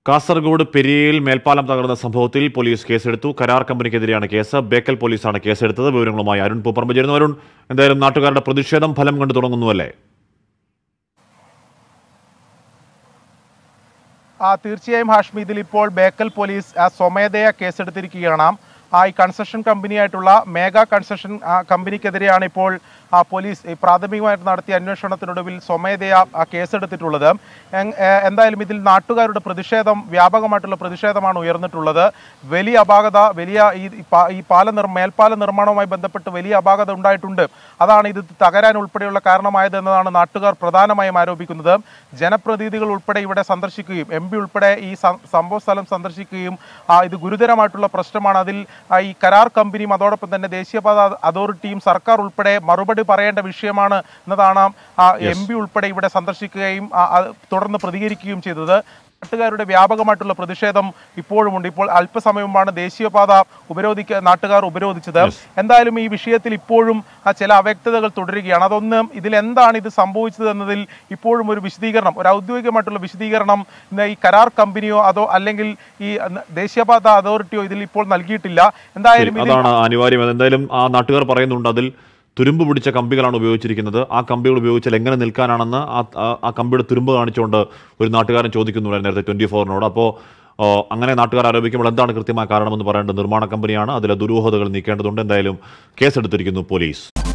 കാസർഗോഡ് പെരിയയിൽ മേൽപ്പാലം തകർന്ന സംഭവത്തിൽ പോലീസ് കേസെടുത്തു കരാർ കമ്പനിക്കെതിരെയാണ് കേസ് ബേക്കൽ പോലീസാണ് കേസെടുത്തത് വിവരങ്ങളുമായി അരുൺ പൂപ്പറമ്പ് ചേരുന്നു അരുൺ എന്തായാലും നാട്ടുകാരുടെ പ്രതിഷേധം ഫലം കണ്ടു തുടങ്ങുന്നുവല്ലേ ആ തീർച്ചയായും ഹാഷ്മി ഇതിൽ ഇപ്പോൾ ബേക്കൽ പോലീസ് ആ, സ്വമേധയാ കേസെടുത്തിരിക്കുകയാണ് ആ ഈ കൺസ്ട്രക്ഷൻ കമ്പനിയായിട്ടുള്ള മേഗ കൺസ്ട്രക്ഷൻ ആ, കമ്പനിക്കെതിരെയാണ് ഇപ്പോൾ ആ, പോലീസ് ഈ പ്രാഥമികമായിട്ട് നടത്തിയ അന്വേഷണത്തിനൊടുവിൽ സ്വമേധയാ ആ, കേസെടുത്തിട്ടുള്ളത് എങ്- ഏ, എന്തായാലും ഇതിൽ നാട്ടുകാരുടെ പ്രതിഷേധം വ്യാപകമായിട്ടുള്ള പ്രതിഷേധമാണ് ഉയർന്നിട്ടുള്ളത് വലിയ അപാകത വലിയ ഈ ഈ പാ- ഈ പാല നിർ മേൽപ്പാല നിർമ്മാണവുമായി ബന്ധപ്പെട്ട് വലിയ അപാകത ഉണ്ടായിട്ടുണ്ട് അതാണ് ഇത് തകരാൻ ഉൾപ്പെടെയുള്ള കാരണമായത് എന്നതാണ് നാട്ടുകാർ പ്രധാനമായും ആരോപിക്കുന്നത് ജനപ്രതിനിധികൾ ഉൾപ്പെടെ ഇവിടെ സന്ദർശിക്കുകയും എം പി ഉൾപ്പെടെ ഈ സം- സംഭവ സ്ഥലം സന്ദർശിക്കുകയും ആ, ഇത് ഗുരുതരമായിട്ടുള്ള പ്രശ്നമാണ് അതിൽ ആ, ഈ കരാർ കമ്പനിയും അതോടൊപ്പം തന്നെ ദേശീയപാത അതോറിറ്റിയും സർക്കാർ ഉൾപ്പെടെ മറുപടി പറയേണ്ട വിഷയമാണ് എന്നതാണ് എം പി ഉൾപ്പെടെ ഇവിടെ സന്ദർശിക്കുകയും ആ, ആ, തുടർന്ന് പ്രതികരിക്കുകയും ചെയ്തത് നാട്ടുകാരുടെ വ്യാപകമായിട്ടുള്ള പ്രതിഷേധം ഇപ്പോഴുമുണ്ട് ഇപ്പോൾ അല്പസമയം മുമ്പാണ് ദേശീയപാത ഉപരോധിക്ക നാട്ടുകാർ ഉപരോധിച്ചത് എന്തായാലും ഈ വിഷയത്തിൽ ഇപ്പോഴും ആ ചില അവ്യക്തതകൾ തുടരുകയാണ് അതൊന്നും ഇതിൽ എന്താണ് ഇത് സംഭവിച്ചത് എന്നതിൽ ഇപ്പോഴും ഒരു വിശദീകരണം ഒരു ഔദ്യോഗികമായിട്ടുള്ള വിശദീകരണം ഇന്ന് ഈ കരാർ കമ്പനിയോ അതോ അല്ലെങ്കിൽ ഈ ദേശീയപാത അതോറിറ്റിയോ ഇതിൽ ഇപ്പോൾ നൽകിയിട്ടില്ല എന്തായാലും ഇതിൽ അതാണ് അനിവാര്യം എന്തായാലും ആ നാട്ടുകാർ പറയുന്നുണ്ട് അതിൽ തുരുമ്പ് പിടിച്ച കമ്പികളാണ് ഉപയോഗിച്ചിരിക്കുന്നത് ആ കമ്പികൾ ഉപയോഗിച്ചാൽ എങ്ങനെ നിൽക്കാനാണെന്ന് ആ ആ- ആ കമ്പിയുടെ തുരുമ്പ് കാണിച്ചുകൊണ്ട് ഒരു നാട്ടുകാരൻ ചോദിക്കുന്നുണ്ടായിരുന്നു നേരത്തെ ട്വന്റി ഫോറിനോട് അപ്പോൾ അങ്ങനെ നാട്ടുകാർ ആരോപിക്കുമ്പോൾ എന്താണ് കൃത്യമായ കാരണമെന്ന് പറയേണ്ടത് നിർമ്മാണ കമ്പനിയാണ് അതിലെ ദുരൂഹതകൾ നീക്കേണ്ടതുണ്ട് എന്തായാലും കേസെടുത്തിരിക്കുന്നു പോലീസ്